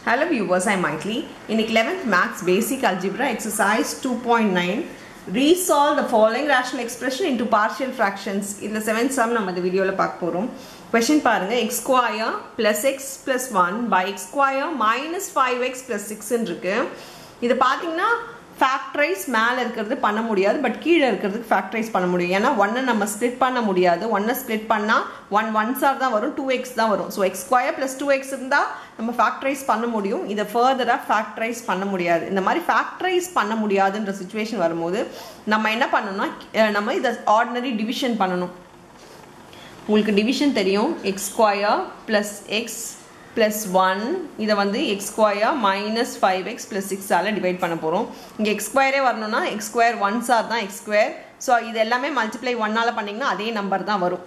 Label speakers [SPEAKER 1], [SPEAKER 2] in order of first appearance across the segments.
[SPEAKER 1] Hello viewers, I'm Maitli. In 11th Maths Basic Algebra exercise 2.9 resolve the following rational expression into partial fractions இந்த 7th sum நம்ம இந்த வீடியோல பார்க்க போறோம் question பாருங்க x square plus x plus 1 by x square minus 5x plus 6 இருக்கு இது பார்த்தீங்கன்னா ஃபேக்டரைஸ் மேலே இருக்கிறது பண்ண முடியாது பட் கீழே இருக்கிறதுக்கு ஃபேக்டரைஸ் பண்ண முடியும் ஏன்னா ஒன்னை நம்ம ஸ்ப்ளிட் பண்ண முடியாது ஒன்னை ஸ்ப்ளிட் பண்ணால் ஒன் ஒன் சார் தான் வரும் டூ எக்ஸ் தான் வரும் so x square plus two x இருந்தால் நம்ம ஃபேக்டரைஸ் பண்ண முடியும் இதை ஃபர்தராக ஃபேக்டரைஸ் பண்ண முடியாது இந்த மாதிரி ஃபேக்டரைஸ் பண்ண முடியாதுன்ற சுச்சுவேஷன் வரும்போது நம்ம என்ன பண்ணணும்னா அஹ் நம்ம இதை ஆர்டினரி டிவிஷன் பண்ணணும் உங்களுக்கு டிவிஷன் தெரியும் x square plus x plus one இதை வந்து x square minus five x plus சிக்ஸால் டிவைட் பண்ண போகிறோம் இங்கே எக்ஸ் ஸ்கொயரே வரணும்னா எக்ஸ் ஸ்கொயர் ஒன் சார் தான் எக்ஸ் ஸ்கொயர் ஸோ இது எல்லாமே மல்டிப்ளை ஒன்னால் பண்ணிங்கன்னா அதே நம்பர் தான் வரும்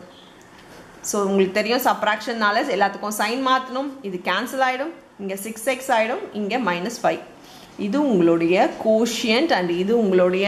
[SPEAKER 1] ஸோ உங்களுக்கு தெரியும் சப்ராக்ஷன்னால எல்லாத்துக்கும் சைன் மாற்றணும் இது கேன்சல் ஆகிடும் இங்கே சிக்ஸ் எக்ஸ் ஆகிடும் இங்கே மைனஸ் ஃபைவ் இது உங்களுடைய கோஷியன்ட் அண்ட் இது உங்களுடைய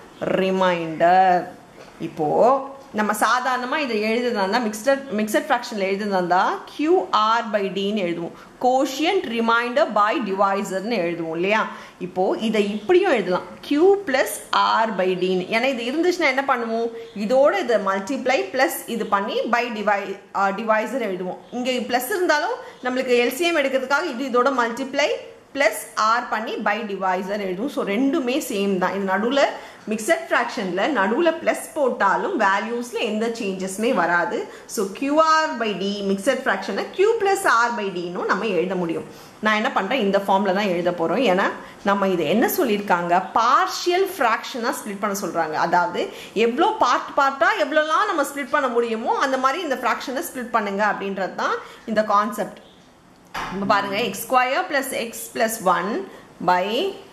[SPEAKER 1] ரிமைண்டர் இப்போது நம்ம சாதாரணமாக இதை எழுதுதா இருந்தால் மிக்சட் மிக்சட் ஃப்ராக்ஷனில் எழுதுதா இருந்தால் கியூஆர் பை டின்னு எழுதுவோம் கோஷியன்ட் ரிமைண்டர் பை டிவைசர்னு எழுதுவோம் இல்லையா இப்போது இதை இப்படியும் எழுதலாம் கியூ ப்ளஸ் ஆர் பை டின்னு ஏன்னா இது இருந்துச்சுன்னா என்ன பண்ணுவோம் இதோட இதை மல்டிப்ளை ப்ளஸ் இது பண்ணி பை டிவை டிவைசர் எழுதுவோம் இங்கே ப்ளஸ் இருந்தாலும் நம்மளுக்கு எல்சிஎம் எடுக்கிறதுக்காக இது இதோட மல்டிப்ளை ப்ளஸ் ஆர் பண்ணி பை டிவைசர் எழுதும் ஸோ ரெண்டுமே சேம் தான் இது நடுவில் மிக்சட் ஃப்ராக்ஷனில் நடுவில் ப்ளஸ் போட்டாலும் வேல்யூஸில் எந்த சேஞ்சஸுமே வராது so QR by D mixed ஃப்ராக்ஷனை கியூ ப்ளஸ் ஆர் பை டின்னு நம்ம எழுத முடியும் நான் என்ன பண்ணுறேன் இந்த ஃபார்மில் தான் எழுத போகிறோம் ஏன்னா நம்ம இது என்ன சொல்லியிருக்காங்க பார்ஷியல் ஃப்ராக்ஷனாக ஸ்ப்ளிட் பண்ண சொல்கிறாங்க அதாவது எவ்வளோ பார்ட் பார்ட்டாக எவ்வளோலாம் நம்ம ஸ்ப்ளிட் பண்ண முடியுமோ அந்த மாதிரி இந்த ஃப்ராக்ஷனை ஸ்ப்ளிட் பண்ணுங்க அப்படின்றது தான் இந்த கான்செப்ட் இப்போ பாருங்க x square plus x plus one by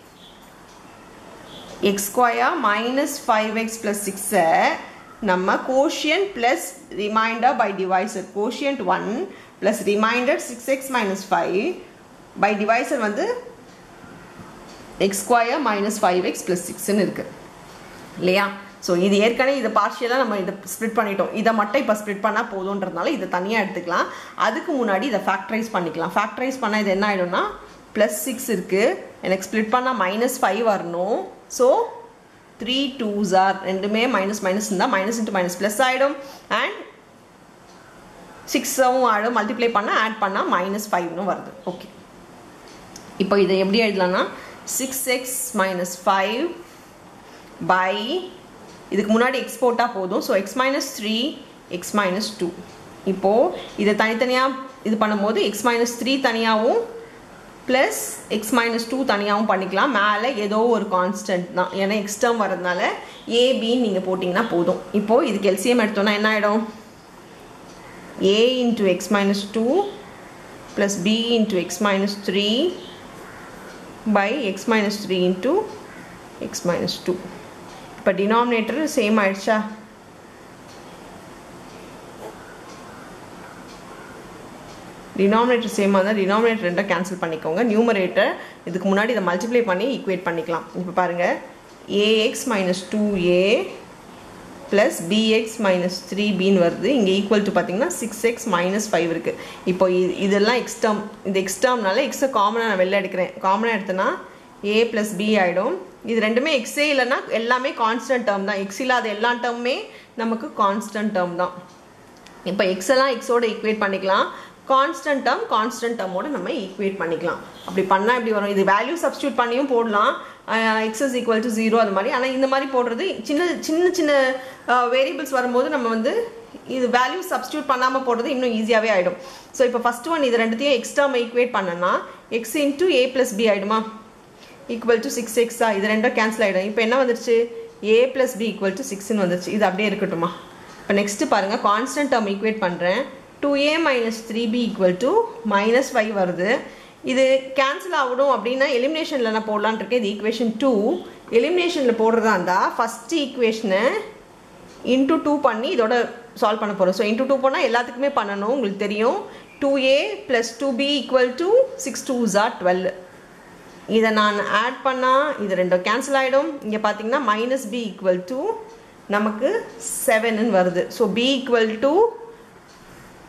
[SPEAKER 1] x square minus five x plus சிக்ஸை நம்ம quotient plus remainder by divisor quotient one plus remainder six x minus five by divisor வந்து x square minus five x plus சிக்ஸ்ன்னு இருக்கு இல்லையா so இது ஏற்கனவே இதை பார்ஷியலாக நம்ம இதை ஸ்ப்ளிட் பண்ணிட்டோம் இதை மட்டும் இப்போ ஸ்ப்ளிட் பண்ணால் போதுன்றதுனால இதை தனியாக எடுத்துக்கலாம் அதுக்கு முன்னாடி இதை ஃபேக்டரைஸ் பண்ணிக்கலாம் ஃபேக்டரைஸ் பண்ணால் இது என்ன ஆகிடும்னா ப்ளஸ் சிக்ஸ் இருக்குது எனக்கு ஸ்ப்ளிட் பண்ணால் மைனஸ் ஃபைவ் வரணும் ஸோ த்ரீ டூஸ் ஆர் ரெண்டுமே மைனஸ் மைனஸ் இருந்தால் மைனஸ் இன்ட்டு மைனஸ் ப்ளஸ் ஆகிடும் அண்ட் சிக்ஸாகவும் ஆகிடும் மல்டிப்ளை பண்ணால் ஆட் பண்ணால் மைனஸ் ஃபைவ்னு வருது ஓகே இப்போ இதை எப்படி எழுதலாம்னா six x minus five by இதுக்கு முன்னாடி எக்ஸ் போட்டால் போதும் so x minus three x minus two இப்போது இதை தனித்தனியாக இது பண்ணும்போது எக்ஸ் மைனஸ் த்ரீ தனியாகவும் ப்ளஸ் எக்ஸ் மைனஸ் டூ தனியாகவும் பண்ணிக்கலாம் மேலே ஏதோ ஒரு கான்ஸ்டன்ட் தான் ஏன்னா எக்ஸ் டேர்ம் வரதுனால ஏபின்னு நீங்கள் போட்டிங்கன்னா போதும் இப்போது இதுக்கு எல்சிஎம் எடுத்தோன்னா என்ன ஆகிடும் A into x minus two plus B into x minus three by x minus three into x minus two இப்போ டினாமினேட்டர் சேம் ஆயிடுச்சா டினாமினேட்டர் சேமாக இருந்தால் டினாமினேட்டர் ரெண்டாக கேன்சல் பண்ணிக்கோங்க நியூமரேட்டர் இதுக்கு முன்னாடி இதை மல்டிப்ளை பண்ணி ஈக்குவேட் பண்ணிக்கலாம் இப்போ பாருங்கள் A x minus two A plus B x minus three பின்னு வருது இங்கே ஈக்குவல் டு பார்த்தீங்கன்னா சிக்ஸ் எக்ஸ் மைனஸ் ஃபைவ் இருக்குது இப்போ இது இதெல்லாம் எக்ஸ்டம் இந்த எக்ஸ்டம்னால எக்ஸை காமனாக நான் வெளில எடுக்கிறேன் காமனாக எடுத்தேன்னா ஏ ப்ளஸ் பி ஆகிடும் இது ரெண்டுமே எக்ஸே இல்லைன்னா எல்லாமே கான்ஸ்டன்ட் டேர்ம் தான் எக்ஸ் இல்லாத எல்லா டேர்முமே நமக்கு கான்ஸ்டன்ட் டேர்ம் தான் இப்போ எக்ஸ் எல்லாம் எக்ஸோட ஈக்குவேட் பண்ணிக்கலாம் கான்ஸ்டன்ட் டேர்ம் கான்ஸ்டன்ட் டேர்மோட நம்ம ஈக்குவேட் பண்ணிக்கலாம் அப்படி பண்ணால் எப்படி வரும் இது வேல்யூ சப்ஸ்டியூட் பண்ணியும் போடலாம் x is equal to zero அது மாதிரி ஆனால் இந்த மாதிரி போடுறது சின்ன சின்ன சின்ன வேரியபிள்ஸ் வரும்போது நம்ம வந்து இது வேல்யூ சப்ஸ்டியூட் பண்ணாமல் போடுறது இன்னும் ஈஸியாகவே ஆகிடும் ஸோ இப்போ ஃபஸ்ட் ஒன் இது ரெண்டுத்தையும் எக்ஸ் டேர்ம் ஈக்குவேட் பண்ணனா x into A plus B ஆகிடுமா ஈக்குவல் டு சிக்ஸ் எக்ஸா இது ரெண்டும் கேன்சல் ஆகிடும் இப்போ என்ன வந்துருச்சு A plus B equal to சிக்ஸ்னு வந்துருச்சு இது அப்படியே இருக்கட்டுமா இப்போ நெக்ஸ்ட்டு பாருங்கள் கான்ஸ்டன்ட் டேர்ம் ஈக்குவேட் பண்ணுறேன் two A minus three B equal to minus five வருது இது கேன்சல் ஆகணும் அப்படின்னா எலிமினேஷனில் நான் போடலான் இருக்கேன் இது ஈக்குவேஷன் டூ எலிமினேஷனில் போடுறதா இருந்தால் ஃபஸ்ட்டு ஈக்குவேஷனை இன்ட்டு டூ பண்ணி இதோட சால்வ் பண்ண போகிறோம் ஸோ இன்ட்டு டூ பண்ணால் எல்லாத்துக்குமே பண்ணணும் உங்களுக்கு தெரியும் two A plus two B equal to six two ஜார் டுவெல் இதை நான் ஆட் பண்ணால் இது ரெண்டும் கேன்சல் ஆகிடும் இங்கே பார்த்தீங்கன்னா மைனஸ் பி ஈக்குவல் டு நமக்கு செவனுன்னு வருது ஸோ பி ஈக்குவல் டு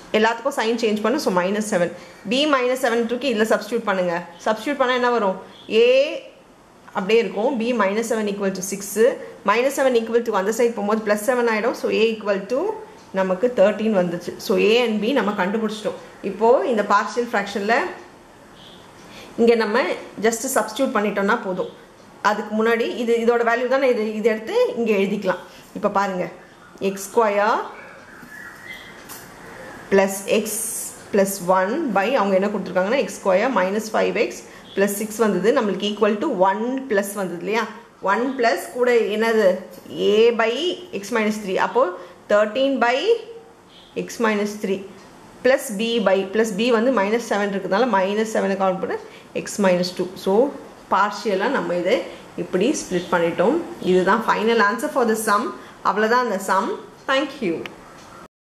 [SPEAKER 1] எல்லாத்துக்கும் சைன் சேஞ்ச் பண்ணு so minus seven B minus seven இருக்கு இதில் சப்ஸ்டியூட் பண்ணுங்கள் சப்ஸ்டியூட் பண்ணால் என்ன வரும் ஏ அப்படியே இருக்கும் B minus seven equal to six minus seven equal to அந்த சைட் போகும்போது ப்ளஸ் செவன் ஆகிடும் ஸோ ஏ ஈக்குவல் டு நமக்கு தேர்ட்டின் வந்துச்சு ஸோ ஏ அண்ட் பி நம்ம கண்டுபிடிச்சிட்டோம் இப்போது இந்த பார்ஷியல் ஃப்ராக்ஷனில் இங்கே நம்ம ஜஸ்ட் சப்ஸ்டியூட் பண்ணிட்டோம்னா போதும் அதுக்கு முன்னாடி இது இதோட வேல்யூ தான் இது இது எடுத்து இங்கே எழுதிக்கலாம் இப்போ பாருங்கள் x square plus x plus one by அவங்க என்ன கொடுத்துருக்காங்கன்னா x square minus five x plus six வந்தது நம்மளுக்கு ஈக்குவல் டு ஒன் ப்ளஸ் வந்தது இல்லையா ஒன் ப்ளஸ் கூட என்னது A by x minus three அப்போது thirteen by x minus three plus B by plus B வந்து மைனஸ் செவன் இருக்கிறதுனால மைனஸ் செவனை கவுண்ட் பண்ண எக்ஸ் மைனஸ் டூ ஸோ பார்ஷியலாக நம்ம இதை இப்படி ஸ்ப்ளிட் பண்ணிட்டோம் இதுதான் final answer for the sum அவ்வளோதான் அந்த சம் தேங்க்யூ